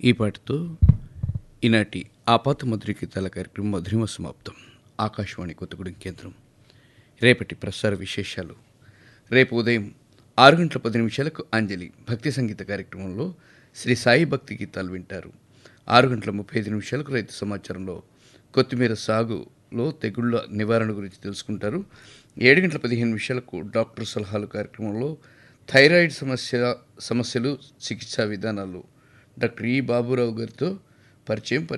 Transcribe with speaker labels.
Speaker 1: ఈ పాటతో ఈనాటి ఆపాత మధుర గీతాల కార్యక్రమం మధురిమ సమాప్తం ఆకాశవాణి కొత్తగూడెం కేంద్రం రేపటి ప్రసార విశేషాలు రేపు ఉదయం ఆరు గంటల పది నిమిషాలకు అంజలి భక్తి సంగీత కార్యక్రమంలో శ్రీ సాయి భక్తి గీతాలు వింటారు ఆరు గంటల ముప్పై ఐదు నిమిషాలకు రైతు సమాచారంలో కొత్తిమీర సాగులో తెగుళ్ల నివారణ గురించి తెలుసుకుంటారు ఏడు గంటల పదిహేను నిమిషాలకు డాక్టర్ సలహాలు కార్యక్రమంలో థైరాయిడ్ సమస్య సమస్యలు చికిత్సా విధానాలు డాక్టర్ ఈ బాబురావు గారితో పరిచయం